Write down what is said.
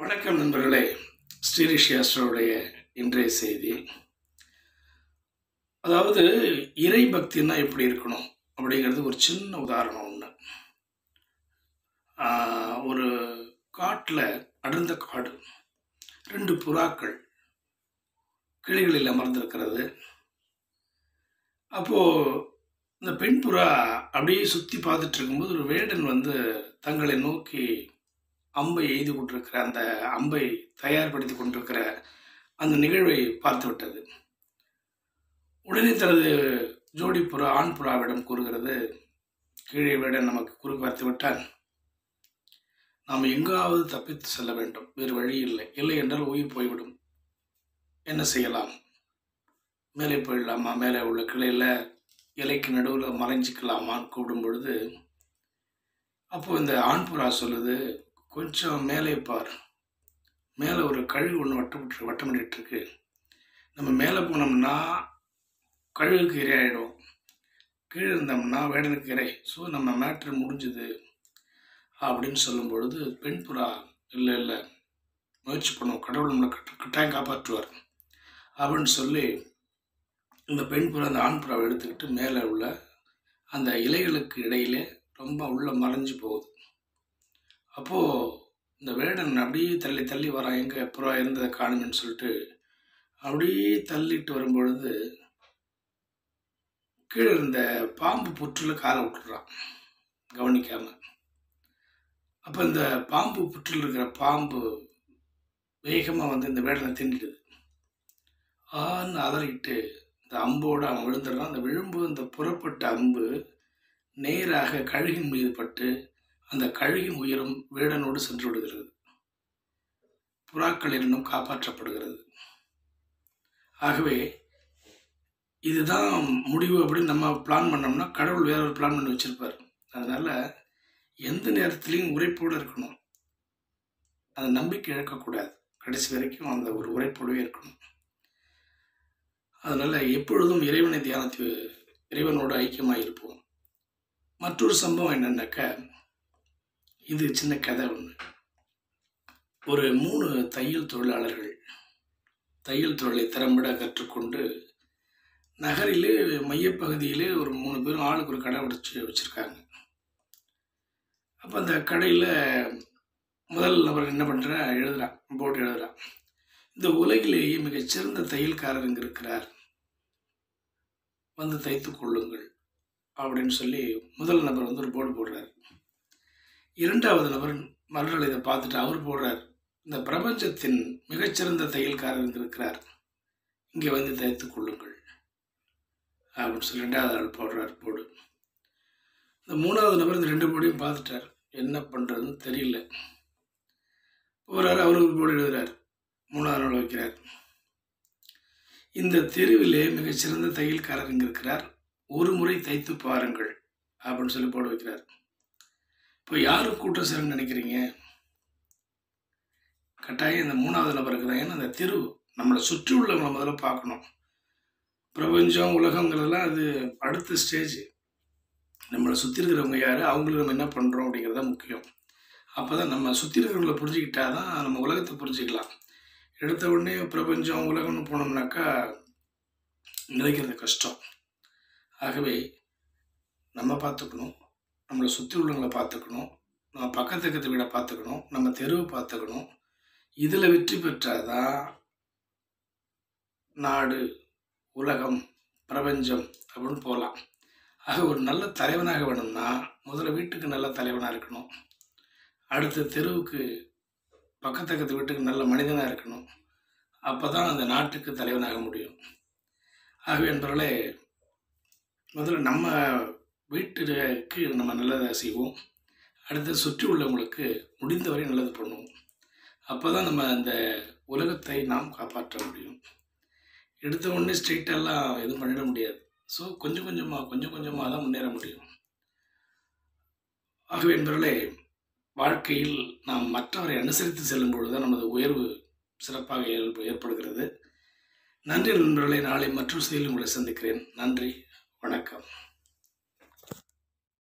வணக்கம் நண்பர்களே ஸ்ரீரிஷியாஸ்டருடைய இன்றைய செய்தி அதாவது இறை பக்தின்னா எப்படி இருக்கணும் அப்படிங்கிறது ஒரு சின்ன உதாரணம் ஒன்று ஒரு காட்டில் அடர்ந்த காடு ரெண்டு புறாக்கள் கிளிகளில் அமர்ந்திருக்கிறது அப்போது இந்த பெண் புறா அப்படியே சுற்றி பார்த்துட்டு இருக்கும்போது ஒரு வேடன் வந்து தங்களை நோக்கி அம்பை எய்து கொண்டிருக்கிற அந்த அம்பை தயார்படுத்தி கொண்டிருக்கிற அந்த நிகழ்வை பார்த்து விட்டது உடனே தனது ஜோடி புறா ஆண் புறாவிடம் கூறுகிறது கீழே வேடன் நமக்கு குறி பார்த்து விட்டான் நாம் எங்காவது தப்பித்து செல்ல வேண்டும் வேறு வழி இல்லை இல்லை என்றால் உயிர் போய்விடும் என்ன செய்யலாம் மேலே போயிடலாமா மேலே உள்ள கிளையில் இலைக்கு நடுவில் மறைஞ்சிக்கலாமான்னு கூப்பிடும் பொழுது அப்போ இந்த ஆண் புறா சொல்லுது கொஞ்சம் மேலே பார் மேலே ஒரு கழுகு ஒன்று வட்டமிட்டு வட்டமிட்டு இருக்கு நம்ம மேலே போனோம்னா கழுகுக்கு இரையாயிடும் கீழே இருந்தோம்னா வேடனுக்கு இறை ஸோ நம்ம மேட்ரு முடிஞ்சுது அப்படின்னு சொல்லும் பொழுது பெண் புறா இல்லை இல்லை முயற்சி பண்ணுவோம் கடவுள் நம்மளை கட்ட கட்டாயம் காப்பாற்றுவார் அப்படின்னு சொல்லி இந்த பெண் புறா அந்த ஆண் புறாவை எடுத்துக்கிட்டு மேலே உள்ள அந்த இலைகளுக்கு இடையிலே ரொம்ப உள்ள மறைஞ்சு போகுது அப்போது இந்த வேடன் அப்படியே தள்ளி தள்ளி வரான் எங்கே புறா இருந்ததை காணுங்கன்னு சொல்லிட்டு அப்படியே தள்ளிட்டு வரும்பொழுது கீழே இருந்த பாம்பு புற்றில் காலை விட்டுறான் கவனிக்காமல் அப்போ இந்த பாம்பு புற்றில் இருக்கிற பாம்பு வேகமாக வந்து இந்த வேடனை திண்டிடுது ஆன்னு அதறிட்டு இந்த அம்போடு அவன் விழுந்துடுறான் அந்த விழும்பு இந்த புறப்பட்ட அம்பு நேராக கழுகின் மீது பட்டு அந்த கழுகின் உயிரும் வேடனோடு சென்று விடுகிறது புறாக்கள் இன்னும் காப்பாற்றப்படுகிறது ஆகவே இதுதான் முடிவு அப்படின்னு நம்ம பிளான் பண்ணோம்னா கடவுள் வேற ஒரு பிளான் பண்ணி வச்சிருப்பார் அதனால எந்த நேரத்துலையும் உரைப்போடு இருக்கணும் அந்த நம்பிக்கை இழக்கக்கூடாது கடைசி வரைக்கும் அந்த ஒரு உரைப்போடவே இருக்கணும் அதனால எப்பொழுதும் இறைவனை தியானத்து இறைவனோடு ஐக்கியமாக இருப்போம் மற்றொரு சம்பவம் என்னன்னாக்கா இது சின்ன கதை ஒன்று ஒரு மூணு தையல் தொழிலாளர்கள் தையல் தொழிலை திறம்பட கற்றுக்கொண்டு நகரிலே மையப்பகுதியிலே ஒரு மூணு பேரும் ஆளுக்கு ஒரு கடை உடைச்சி வச்சுருக்காங்க அப்போ அந்த கடையில் முதல் நபர் என்ன பண்ணுறான் எழுதுகிறான் போட்டு எழுதுகிறான் இந்த உலகிலேயே மிகச்சிறந்த தையல்காரர் இங்கே இருக்கிறார் வந்து தைத்து கொள்ளுங்கள் அப்படின்னு சொல்லி முதல் நபர் வந்து ஒரு போர்டு போடுறார் இரண்டாவது நபர் மறுநாள் இதை பார்த்துட்டு அவர் போடுறார் இந்த பிரபஞ்சத்தின் மிகச்சிறந்த தையல்காரர் இருக்கிறார் இங்கே வந்து தைத்து கொள்ளுங்கள் அப்படின்னு சொல்லி ரெண்டாவது ஆள் போடுறார் போடு இந்த மூணாவது நபர் இந்த ரெண்டு போர்டையும் பார்த்துட்டார் என்ன பண்ணுறதுன்னு தெரியல போகிறார் அவர் ஒரு போர்டு எழுதுறார் மூணாவது நாள் வைக்கிறார் இந்த தெருவிலே மிகச்சிறந்த தையல்காரர் இங்கே இருக்கிறார் ஒரு முறை தைத்து பாருங்கள் அப்படின்னு சொல்லி போட வைக்கிறார் இப்போ யாரும் கூட்டம் சேரன்னு நினைக்கிறீங்க கட்டாயம் இந்த மூணாவது நபருக்கு தான் ஏன்னா அந்த தெரு நம்மளை சுற்றி உள்ளவங்களை முதல்ல பார்க்கணும் பிரபஞ்சம் உலகங்கிறதெல்லாம் அது அடுத்த ஸ்டேஜ் நம்மளை சுற்றி இருக்கிறவங்க யார் அவங்களுக்கு நம்ம என்ன பண்ணுறோம் அப்படிங்கிறது தான் முக்கியம் அப்போ தான் நம்ம சுற்றி இருக்கிறவங்களை புரிஞ்சுக்கிட்டா தான் நம்ம உலகத்தை புரிஞ்சுக்கலாம் எடுத்த உடனே பிரபஞ்சம் உலகம்னு போனோம்னாக்கா நினைக்கிறது கஷ்டம் ஆகவே நம்ம பார்த்துக்கணும் நம்மளை சுற்றி உள்ளவங்களை பார்த்துக்கணும் நம்ம பக்கத்து பக்கத்து வீடை பார்த்துக்கணும் நம்ம தெருவை பார்த்துக்கணும் இதில் வெற்றி பெற்றாதான் நாடு உலகம் பிரபஞ்சம் அப்படின்னு போகலாம் ஆக ஒரு நல்ல தலைவனாக வேணும்னா முதல்ல வீட்டுக்கு நல்ல தலைவனாக இருக்கணும் அடுத்த தெருவுக்கு பக்கத்து பக்கத்து வீட்டுக்கு நல்ல மனிதனாக இருக்கணும் அப்போ தான் அந்த நாட்டுக்கு தலைவனாக முடியும் ஆகவே என்பவர்களே முதல்ல நம்ம வீட்டுக்கு நம்ம நல்லதை செய்வோம் அடுத்து சுற்றி உள்ளவங்களுக்கு முடிந்தவரை நல்லது பண்ணுவோம் அப்போ தான் நம்ம அந்த உலகத்தை நாம் காப்பாற்ற முடியும் எடுத்த உடனே ஸ்ட்ரெயிட்டெல்லாம் எதுவும் பண்ணிட முடியாது ஸோ கொஞ்சம் கொஞ்சமாக கொஞ்சம் கொஞ்சமாக தான் முன்னேற முடியும் ஆகவே என்பவர்களே வாழ்க்கையில் நாம் மற்றவரை அனுசரித்து செல்லும் பொழுது தான் நமது உயர்வு சிறப்பாக ஏற்படுகிறது நன்றி நண்பர்களை நாளை மற்றொரு செய்தியில் உங்களை சந்திக்கிறேன் நன்றி வணக்கம்